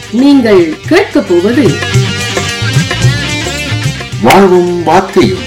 நீங்கள் கேட்கப் போவது வாழ்வும் வார்த்தையும்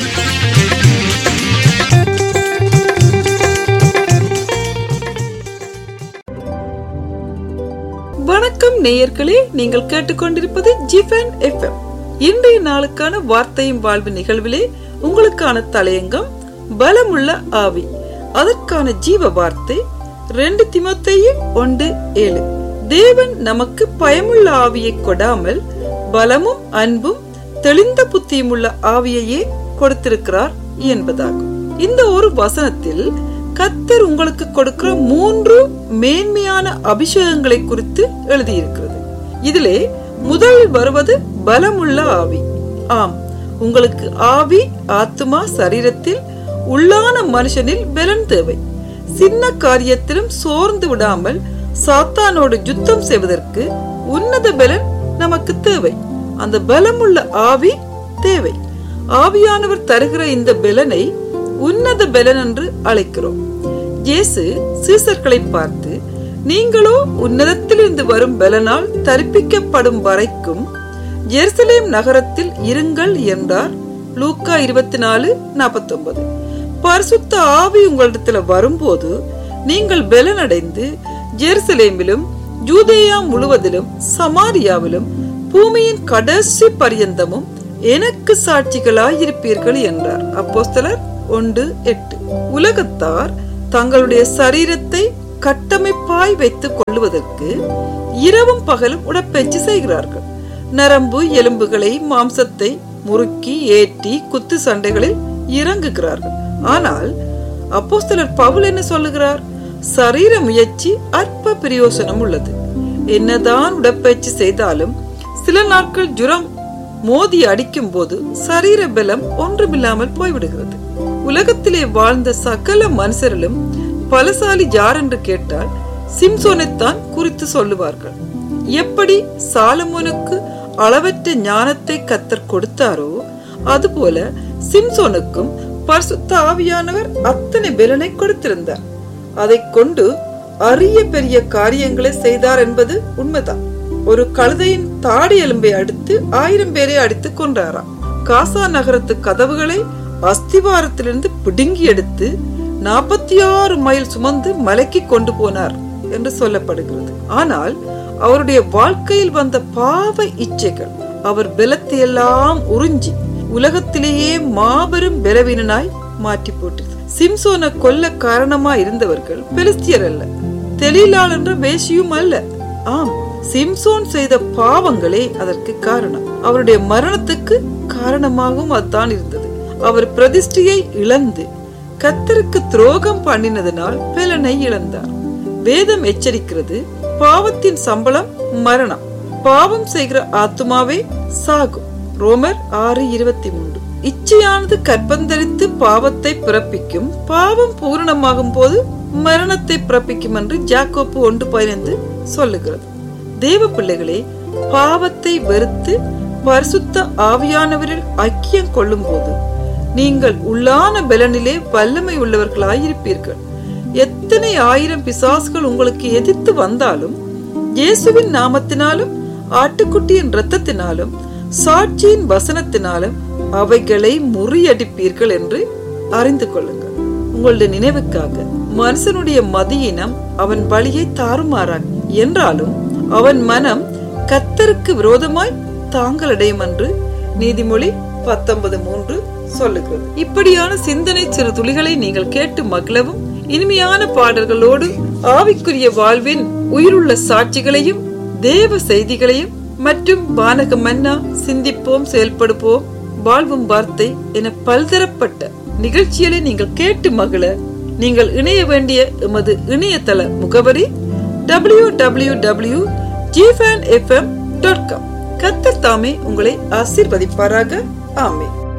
வணக்கம் நேயர்களே நீங்கள் கேட்டுக்கொண்டிருப்பது ஜிஃபன் எஃப்எம் இன்றைய நாளுக்கான வார்த்தையும் வாழ்வு நிகழ்விலே உங்களுக்கான தலையங்கம் பலமுள்ள ஆவி அதற்கான ஜீவ வார்த்தை ரெண்டு திமுத்தையும் ஒன்று ஏழு தேவன் நமக்கு பயமுள்ள ஆவியை கொடாமல் பலமும் அன்பும் தெளிந்த புத்தியும் உள்ள ஆவியையே கொடுத்திருக்கிறார் என்பதாகும் இந்த ஒரு வசனத்தில் கத்தர் உங்களுக்கு கொடுக்கிற மூன்று மேன்மையான அபிஷேகங்களை குறித்து எழுதியிருக்கிறது இதிலே முதலில் வருவது பலமுள்ள ஆவி ஆம் உங்களுக்கு ஆவி ஆத்மா சரீரத்தில் உள்ளான மனுஷனில் பலன் தேவை சின்ன காரியத்திலும் சோர்ந்து விடாமல் சாத்தானோடு யுத்தம் செய்வதற்கு உன்னத பலன் நமக்கு தேவை அந்த பலமுள்ள ஆவி தேவை ஆவியானவர் தருகிற இந்த பலனை உன்னத பலன் என்று அழைக்கிறோம் இயேசு சீசர்களை பார்த்து நீங்களோ உன்னதத்திலிருந்து வரும் பலனால் தரிப்பிக்கப்படும் வரைக்கும் ஜெருசலேம் நகரத்தில் இருங்கள் என்றார் லூக்கா இருபத்தி நாலு நாற்பத்தி ஒன்பது பரிசுத்த ஆவி உங்களிடத்துல வரும்போது நீங்கள் பலனடைந்து ஜெருசலேமிலும் ஜூதேயா முழுவதிலும் சமாரியாவிலும் பூமியின் கடைசி பரியந்தமும் எனக்கு சாட்சிகளாயிருப்பீர்கள் என்றார் அப்போஸ்தலர் ஒன்று எட்டு உலகத்தார் தங்களுடைய சரீரத்தை கட்டமைப்பாய் வைத்துக் கொள்வதற்கு இரவும் பகலும் உடற்பயிற்சி செய்கிறார்கள் நரம்பு எலும்புகளை மாம்சத்தை முறுக்கி ஏற்றி குத்து சண்டைகளில் இறங்குகிறார்கள் ஆனால் அப்போஸ்தலர் பவுல் என்ன சொல்லுகிறார் சரீர முயற்சி அற்ப பிரயோசனம் உள்ளது என்னதான் உடற்பயிற்சி செய்தாலும் சில நாட்கள் ஜுரம் மோதி அடிக்கும் போது சரீர பலம் ஒன்றுமில்லாமல் போய்விடுகிறது உலகத்திலே வாழ்ந்த சகல மனுஷரிலும் பலசாலி யார் என்று கேட்டால் சிம்சோனைத்தான் குறித்து சொல்லுவார்கள் எப்படி சாலமோனுக்கு அளவற்ற ஞானத்தை கத்தர் கொடுத்தாரோ அதுபோல சிம்சோனுக்கும் பரிசுத்த ஆவியானவர் அத்தனை பலனை கொடுத்திருந்தார் அதை கொண்டு அரிய பெரிய காரியங்களை செய்தார் என்பது உண்மைதான் ஒரு கழுதையின் தாடி எலும்பை அடித்து ஆயிரம் பேரை அடித்து கொன்றாராம் காசா நகரத்து கதவுகளை அஸ்திவாரத்திலிருந்து பிடுங்கி எடுத்து நாற்பத்தி ஆறு மைல் சுமந்து மலைக்கு கொண்டு போனார் என்று சொல்லப்படுகிறது ஆனால் அவருடைய வாழ்க்கையில் வந்த பாவ இச்சைகள் அவர் பலத்தை எல்லாம் உறிஞ்சி உலகத்திலேயே மாபெரும் பலவீனனாய் மாற்றி போட்டது சிம்சோனை கொல்ல காரணமா இருந்தவர்கள் பெலிஸ்தியர் அல்ல தெளிலாள் என்ற வேஷியும் அல்ல ஆம் சிம்சோன் செய்த பாவங்களே அதற்கு காரணம் அவருடைய மரணத்துக்கு காரணமாகவும் அதுதான் இருந்தது அவர் பிரதிஷ்டையை இழந்து கத்தருக்கு துரோகம் பண்ணினதனால் பலனை இழந்தார் வேதம் எச்சரிக்கிறது பாவத்தின் சம்பளம் மரணம் பாவம் செய்கிற ஆத்துமாவே சாகும் ரோமர் ஆறு இருபத்தி மூன்று இச்சையானது கற்பந்தரித்து பாவத்தை பிறப்பிக்கும் பாவம் பூரணமாகும் போது மரணத்தை பிறப்பிக்கும் என்று ஜாக்கோப்பு ஒன்று பதினைந்து சொல்லுகிறது தேவ பிள்ளைகளே பாவத்தை வெறுத்து பரிசுத்த ஆவியானவரில் ஐக்கியம் கொள்ளும் போது நீங்கள் உள்ளான பலனிலே வல்லமை உள்ளவர்களாயிருப்பீர்கள் எத்தனை ஆயிரம் பிசாசுகள் உங்களுக்கு எதிர்த்து வந்தாலும் இயேசுவின் நாமத்தினாலும் ஆட்டுக்குட்டியின் இரத்தத்தினாலும் சாட்சியின் வசனத்தினாலும் அவைகளை முறியடிப்பீர்கள் என்று அறிந்து கொள்ளுங்கள் உங்களுடைய நினைவுக்காக மனுஷனுடைய மதியினம் அவன் வழியை தாறுமாறான் என்றாலும் அவன் மனம் கத்தருக்கு விரோதமாய் தாங்களடையும் என்று நீதிமொழி பத்தொன்பது மூன்று சொல்லுகிறது இப்படியான சிந்தனை சிறு துளிகளை நீங்கள் கேட்டு மகிழவும் இனிமையான பாடல்களோடு ஆவிக்குரிய வாழ்வின் உயிருள்ள சாட்சிகளையும் தேவ செய்திகளையும் மற்றும் வானக மன்னா சிந்திப்போம் செயல்படுவோம் வாழ்வும் வார்த்தை என பல்தரப்பட்ட நிகழ்ச்சிகளை நீங்கள் கேட்டு மகிழ நீங்கள் இணைய வேண்டிய எமது இணையதள முகவரி டபிள்யூ டபிள்யூ டபிள்யூ ஜிஃபேன் எஃப்எம் டாட் காம் கத்தர் தாமே உங்களை ஆசீர்வதிப்பாராக ஆமே